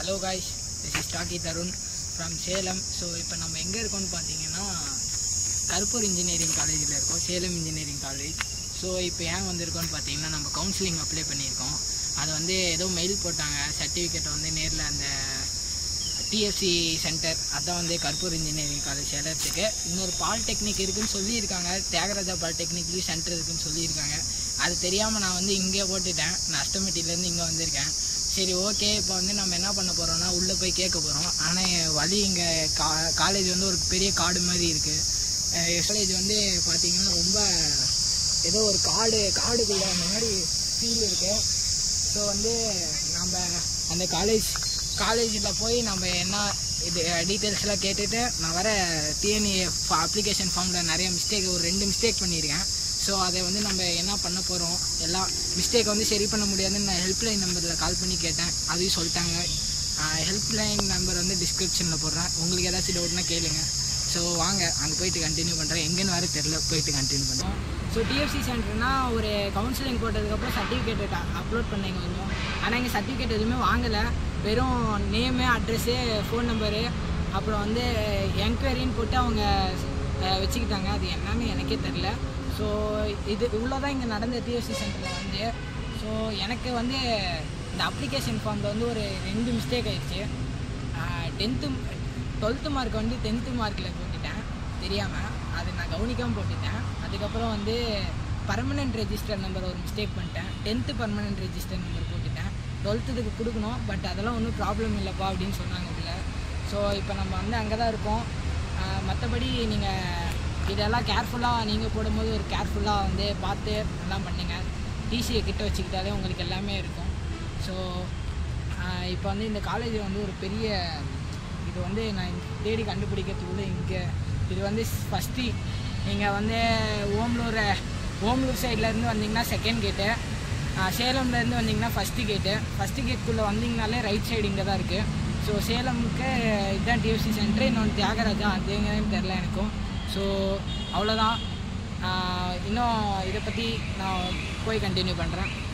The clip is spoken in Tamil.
ஹலோ காய்ஸ் திஸ் இஸ் டாக்கி தருண் ஃப்ரம் சேலம் ஸோ இப்போ நம்ம எங்கே இருக்கோம்னு பார்த்தீங்கன்னா கருப்பூர் இன்ஜினியரிங் காலேஜில் இருக்கோம் சேலம் இன்ஜினியரிங் காலேஜ் ஸோ இப்போ ஏன் வந்திருக்கோம்னு பார்த்தீங்கன்னா நம்ம கவுன்சிலிங் அப்ளை பண்ணியிருக்கோம் அது வந்து ஏதோ மெயில் போட்டாங்க சர்டிஃபிகேட்டை வந்து நேரில் அந்த டிஎஃப்சி சென்டர் அதான் வந்து கருப்பூர் இன்ஜினியரிங் காலேஜ் சேலத்துக்கு இன்னொரு பாலிடெக்னிக் இருக்குன்னு சொல்லியிருக்காங்க தியாகராஜா பாலிடெக்னிக்லேயும் சென்டர் இருக்குன்னு சொல்லியிருக்காங்க அது தெரியாமல் நான் வந்து இங்கே போட்டுட்டேன் நான் அஸ்டமெட்டிலேருந்து இங்கே வந்திருக்கேன் சரி ஓகே இப்போ வந்து நம்ம என்ன பண்ண போகிறோம்னா உள்ளே போய் கேட்க போகிறோம் ஆனால் வழி இங்கே கா காலேஜ் வந்து ஒரு பெரிய காடு மாதிரி இருக்குது காலேஜ் வந்து பார்த்திங்கன்னா ரொம்ப ஏதோ ஒரு காடு காடுக்குள்ள அந்த மாதிரி ஃபீல் இருக்குது ஸோ வந்து நம்ம அந்த காலேஜ் காலேஜில் போய் நம்ம என்ன இது டீட்டெயில்ஸ்லாம் கேட்டுட்டு நான் வர டிஎன்ஏ அப்ளிகேஷன் ஃபார்மில் நிறைய மிஸ்டேக் ஒரு ரெண்டு மிஸ்டேக் பண்ணியிருக்கேன் ஸோ அதை வந்து நம்ம என்ன பண்ண போகிறோம் எல்லாம் மிஸ்டேக்கை வந்து சரி பண்ண முடியாதுன்னு நான் ஹெல்ப்லைன் நம்பரில் கால் பண்ணி கேட்டேன் அதையும் சொல்லிட்டாங்க ஹெல்ப்லைன் நம்பர் வந்து டிஸ்கிரிப்ஷனில் போடுறேன் உங்களுக்கு ஏதாச்சும் டவுட்னா கேளுங்க ஸோ வாங்க அங்கே போயிட்டு கண்டினியூ பண்ணுறேன் எங்கேன்னு வர தெரில போயிட்டு கண்டினியூ பண்ணுறோம் ஸோ டிஎஃப்சி சென்டர்னா ஒரு கவுன்சிலிங் போட்டதுக்கப்புறம் சர்டிஃபிகேட் அப்லோட் பண்ணீங்க கொஞ்சம் ஆனால் இங்கே சர்டிஃபிகேட் எதுவுமே வாங்கலை வெறும் நேமு அட்ரஸ்ஸு ஃபோன் நம்பரு அப்புறம் வந்து என்கொயரின்னு போட்டு அவங்க அஹ், வச்சுக்கிட்டாங்க அது என்னன்னு எனக்கே தெரில ஸோ இது இவ்வளோ தான் இங்கே நடந்த டிஎஃப்சி சென்டரில் வந்து ஸோ எனக்கு வந்து இந்த அப்ளிகேஷன் ஃபார்மில் வந்து ஒரு ரெண்டு மிஸ்டேக் ஆயிடுச்சு டென்த்து டுவெல்த்து மார்க் வந்து டென்த்து மார்க்கில் போட்டுட்டேன் தெரியாமல் அது நான் கவனிக்காமல் போட்டுட்டேன் அதுக்கப்புறம் வந்து பர்மனெண்ட் ரெஜிஸ்டர் நம்பர் ஒரு மிஸ்டேக் பண்ணிட்டேன் டென்த்து பர்மனெண்ட் ரெஜிஸ்டர் நம்பர் போட்டுட்டேன் டுவெல்த்துக்கு கொடுக்கணும் பட் அதெல்லாம் ஒன்றும் ப்ராப்ளம் இல்லைப்பா அப்படின்னு சொன்னாங்க உள்ள ஸோ இப்போ நம்ம வந்து அங்கே தான் இருக்கோம் மற்றபடி நீங்கள் இதெல்லாம் கேர்ஃபுல்லாக நீங்கள் போடும்போது ஒரு கேர்ஃபுல்லாக வந்து பார்த்து எல்லாம் பண்ணுங்க டிசியை கிட்ட வச்சுக்கிட்டாலே உங்களுக்கு எல்லாமே இருக்கும் ஸோ இப்போ வந்து இந்த காலேஜ் வந்து ஒரு பெரிய இது வந்து நான் தேடி கண்டுபிடிக்கிறதுக்குள்ள இங்கே இது வந்து ஃபஸ்ட்டு நீங்கள் வந்து ஓம்லூர் ஓம்லூர் சைட்லேருந்து வந்தீங்கன்னா செகண்ட் கேட்டு சேலம்லேருந்து வந்தீங்கன்னா ஃபஸ்ட்டு கேட்டு ஃபஸ்ட்டு கேட்குள்ளே வந்தீங்கனாலே ரைட் சைடு இங்கே தான் இருக்குது ஸோ சேலமுக்கு இதுதான் டிஎஃப்சி சென்டர் இன்னொன்று தியாகராஜா அது எங்கேன்னு தெரில எனக்கும் ஸோ அவ்வளோதான் ஆஹ் இன்னும் இதை பற்றி நான் போய் கண்டினியூ பண்ணுறேன்